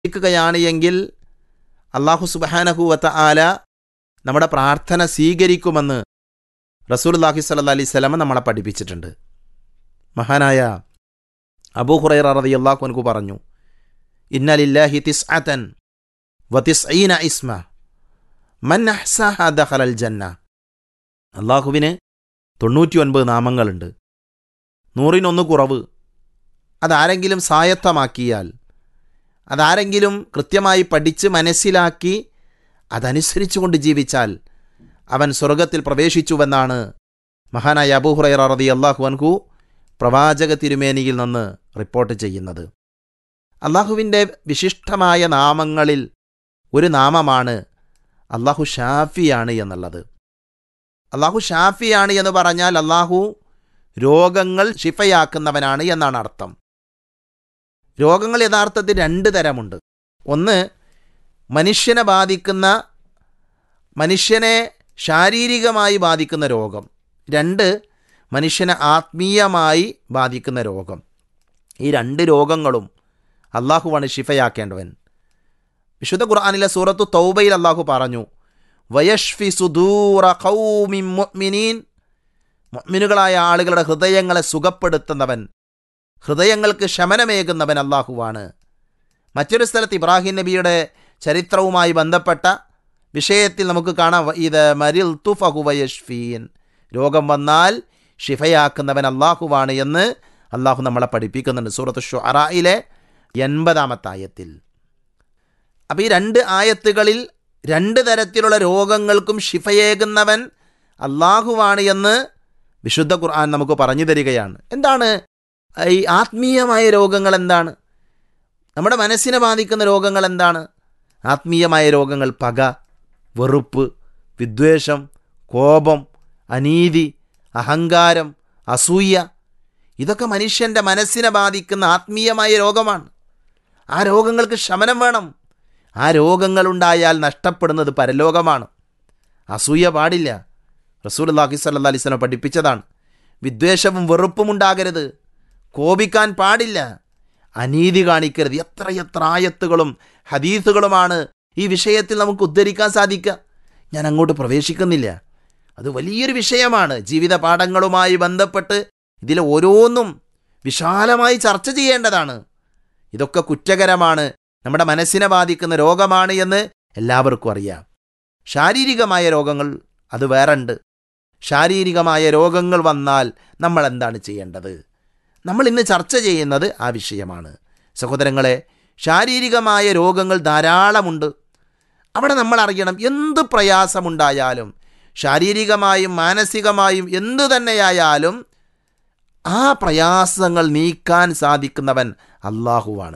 ിക്കുകയാണ് എങ്കിൽ അള്ളാഹു സുബാനഹുവത്ത ആല നമ്മുടെ പ്രാർത്ഥന സ്വീകരിക്കുമെന്ന് റസൂൽ അള്ളാഹി സല്ല അലൈഹി സ്വലമ നമ്മളെ പഠിപ്പിച്ചിട്ടുണ്ട് മഹാനായ അബൂ ഹുറൈറ റതി അള്ളാഹു എനിക്ക് പറഞ്ഞു ഇന്നലില്ലാഹി തിസ് അതൻ വതിസ്ഈന ഇസ്മ മൻ അഹ്സഹ ദഖലൽ ജന്ന അള്ളാഹുവിന് തൊണ്ണൂറ്റി ഒൻപത് നാമങ്ങളുണ്ട് നൂറിനൊന്ന് കുറവ് അതാരെങ്കിലും സായത്തമാക്കിയാൽ അതാരെങ്കിലും കൃത്യമായി പഠിച്ച് മനസ്സിലാക്കി അതനുസരിച്ചുകൊണ്ട് ജീവിച്ചാൽ അവൻ സ്വർഗത്തിൽ പ്രവേശിച്ചുവെന്നാണ് മഹാനായ അബൂഹുറൈറ റതി അള്ളാഹു അൻഹു പ്രവാചക തിരുമേനിയിൽ നിന്ന് റിപ്പോർട്ട് ചെയ്യുന്നത് അള്ളാഹുവിൻ്റെ വിശിഷ്ടമായ നാമങ്ങളിൽ ഒരു നാമമാണ് അള്ളാഹു ഷാഫിയാണ് എന്നുള്ളത് അള്ളാഹു ഷാഫിയാണ് എന്ന് പറഞ്ഞാൽ അള്ളാഹു രോഗങ്ങൾ ഷിഫയാക്കുന്നവനാണ് എന്നാണ് അർത്ഥം രോഗങ്ങൾ യഥാർത്ഥത്തിൽ രണ്ട് തരമുണ്ട് ഒന്ന് മനുഷ്യനെ ബാധിക്കുന്ന മനുഷ്യനെ ശാരീരികമായി ബാധിക്കുന്ന രോഗം രണ്ട് മനുഷ്യനെ ആത്മീയമായി ബാധിക്കുന്ന രോഗം ഈ രണ്ട് രോഗങ്ങളും അള്ളാഹുവാണ് ഷിഫയാക്കേണ്ടവൻ വിശുദ്ധ ഖുർആാനിലെ സൂറത്തു തൗബയിൽ അള്ളാഹു പറഞ്ഞു വയഷ്ഫി സുദൂറ ഖൗമിൻ മുഅ്മിനീൻ മുഅ്മിനുകളായ ആളുകളുടെ ഹൃദയങ്ങളെ സുഖപ്പെടുത്തുന്നവൻ ഹൃദയങ്ങൾക്ക് ശമനമേകുന്നവൻ അള്ളാഹുവാണ് മറ്റൊരു സ്ഥലത്ത് ഇബ്രാഹിം നബിയുടെ ചരിത്രവുമായി ബന്ധപ്പെട്ട വിഷയത്തിൽ നമുക്ക് കാണാം ഇത് മരിൽ തുഫഹുവയഷ്ഫീൻ രോഗം വന്നാൽ ഷിഫയാക്കുന്നവൻ അള്ളാഹുവാണ് എന്ന് അള്ളാഹു നമ്മളെ പഠിപ്പിക്കുന്നുണ്ട് സൂറത്ത് ഷുഅറയിലെ എൺപതാമത്തെ ആയത്തിൽ അപ്പോൾ ഈ രണ്ട് ആയത്തുകളിൽ രണ്ട് തരത്തിലുള്ള രോഗങ്ങൾക്കും ഷിഫയേകുന്നവൻ അള്ളാഹുവാണ് എന്ന് വിശുദ്ധ ഖുർആൻ നമുക്ക് പറഞ്ഞു തരികയാണ് എന്താണ് ഈ ആത്മീയമായ രോഗങ്ങൾ എന്താണ് നമ്മുടെ മനസ്സിനെ ബാധിക്കുന്ന രോഗങ്ങൾ എന്താണ് ആത്മീയമായ രോഗങ്ങൾ പക വെറുപ്പ് വിദ്വേഷം കോപം അനീതി അഹങ്കാരം അസൂയ ഇതൊക്കെ മനുഷ്യൻ്റെ മനസ്സിനെ ബാധിക്കുന്ന ആത്മീയമായ രോഗമാണ് ആ രോഗങ്ങൾക്ക് ശമനം വേണം ആ രോഗങ്ങളുണ്ടായാൽ നഷ്ടപ്പെടുന്നത് പരലോകമാണ് അസൂയ പാടില്ല റസൂൽ അള്ളാഹി സല്ല അലിസ്ലം പഠിപ്പിച്ചതാണ് വിദ്വേഷവും വെറുപ്പും ഉണ്ടാകരുത് കോപിക്കാൻ പാടില്ല അനീതി കാണിക്കരുത് എത്ര എത്ര ആയത്തുകളും ഹദീസുകളുമാണ് ഈ വിഷയത്തിൽ നമുക്ക് ഉദ്ധരിക്കാൻ സാധിക്കുക ഞാൻ അങ്ങോട്ട് പ്രവേശിക്കുന്നില്ല അത് വലിയൊരു വിഷയമാണ് ജീവിത പാഠങ്ങളുമായി ബന്ധപ്പെട്ട് ഇതിൽ ഓരോന്നും വിശാലമായി ചർച്ച ചെയ്യേണ്ടതാണ് ഇതൊക്കെ കുറ്റകരമാണ് നമ്മുടെ മനസ്സിനെ ബാധിക്കുന്ന രോഗമാണ് എന്ന് എല്ലാവർക്കും അറിയാം ശാരീരികമായ രോഗങ്ങൾ അത് വേറെ ഉണ്ട് ശാരീരികമായ രോഗങ്ങൾ വന്നാൽ നമ്മൾ എന്താണ് ചെയ്യേണ്ടത് നമ്മൾ ഇന്ന് ചർച്ച ചെയ്യുന്നത് ആ വിഷയമാണ് സഹോദരങ്ങളെ ശാരീരികമായ രോഗങ്ങൾ ധാരാളമുണ്ട് അവിടെ നമ്മൾ അറിയണം എന്ത് പ്രയാസമുണ്ടായാലും ശാരീരികമായും മാനസികമായും എന്തു തന്നെയായാലും ആ പ്രയാസങ്ങൾ നീക്കാൻ സാധിക്കുന്നവൻ അള്ളാഹുവാണ്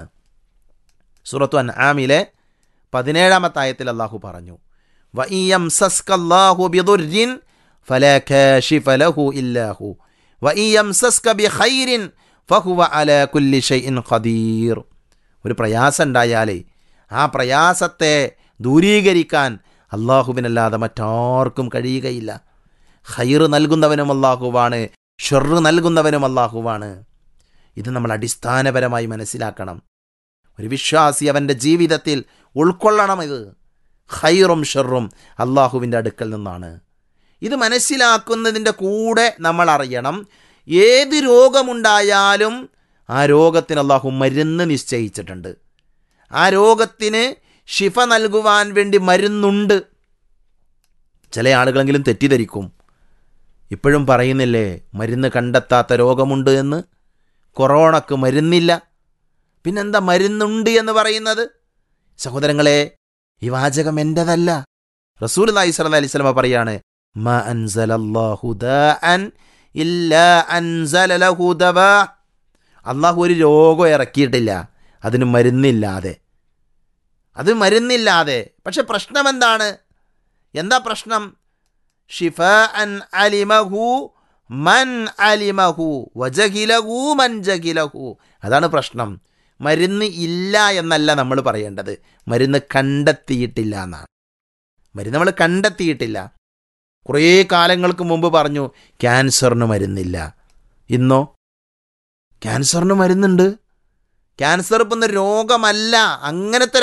സുറത്തു അൻ ആമിലെ പതിനേഴാമത്തെ ആയത്തിൽ അള്ളാഹു പറഞ്ഞു വഇയം സസ്കല്ലാഹു ബിദുർരിൻ ഫലാ കാശിഫ ലഹു ഇല്ലാഹു വഇയം സസ്ക ബിഖൈരിൻ ഫഹുവ അലാ കുല്ലി ഷൈഇൻ ഖദീർ ഒരു പ്രയാസം ഉണ്ടായാലേ ആ പ്രയാസത്തെ ദൂരീകരിക്കാൻ അള്ളാഹുവിനല്ലാതെ മറ്റാർക്കും കഴിയുകയില്ല ഹൈർ നൽകുന്നവനും അള്ളാഹുവാണ് ഷെറ് നൽകുന്നവനും അള്ളാഹുവാണ് ഇത് നമ്മൾ അടിസ്ഥാനപരമായി മനസ്സിലാക്കണം ഒരു വിശ്വാസി അവൻ്റെ ജീവിതത്തിൽ ഉൾക്കൊള്ളണം ഇത് ഹൈറും ഷെറും അള്ളാഹുവിൻ്റെ അടുക്കൽ നിന്നാണ് ഇത് മനസ്സിലാക്കുന്നതിൻ്റെ കൂടെ നമ്മൾ അറിയണം ഏത് രോഗമുണ്ടായാലും ആ രോഗത്തിന് അള്ളാഹു മരുന്ന് നിശ്ചയിച്ചിട്ടുണ്ട് ആ രോഗത്തിന് ഷിഫ നൽകുവാൻ വേണ്ടി മരുന്നുണ്ട് ചില ആളുകളെങ്കിലും തെറ്റിദ്ധരിക്കും ഇപ്പോഴും പറയുന്നില്ലേ മരുന്ന് കണ്ടെത്താത്ത രോഗമുണ്ട് എന്ന് കൊറോണക്ക് മരുന്നില്ല പിന്നെന്താ മരുന്നുണ്ട് എന്ന് പറയുന്നത് സഹോദരങ്ങളെ ഈ വാചകം എൻ്റെതല്ല റസൂൽ അലൈഹി സ്വല അലൈഹി സ്വലമ പറയാണ് "മാ അൻസലല്ലാഹു ദാഅൻ ഇല്ലാ അൻസല ലഹു ദവാ." അള്ളാഹു ഒരു രോഗം ഇറക്കിയിട്ടില്ല അതിന് മരുന്നില്ലാതെ അത് മരുന്നില്ലാതെ പക്ഷെ പ്രശ്നം എന്താണ് എന്താ പ്രശ്നം ഷിഫ അൻ അലിമഹു മൻ അലിമഹു വജഹിലഹു മൻ ജഹിലഹു അതാണ് പ്രശ്നം മരുന്ന് ഇല്ല എന്നല്ല നമ്മൾ പറയേണ്ടത് മരുന്ന് കണ്ടെത്തിയിട്ടില്ല എന്നാണ് മരുന്ന് നമ്മൾ കണ്ടെത്തിയിട്ടില്ല കുറേ കാലങ്ങൾക്ക് മുമ്പ് പറഞ്ഞു ക്യാൻസറിന് മരുന്നില്ല ഇന്നോ ക്യാൻസറിന് മരുന്നുണ്ട് ക്യാൻസർ ഇപ്പം രോഗമല്ല അങ്ങനത്തെ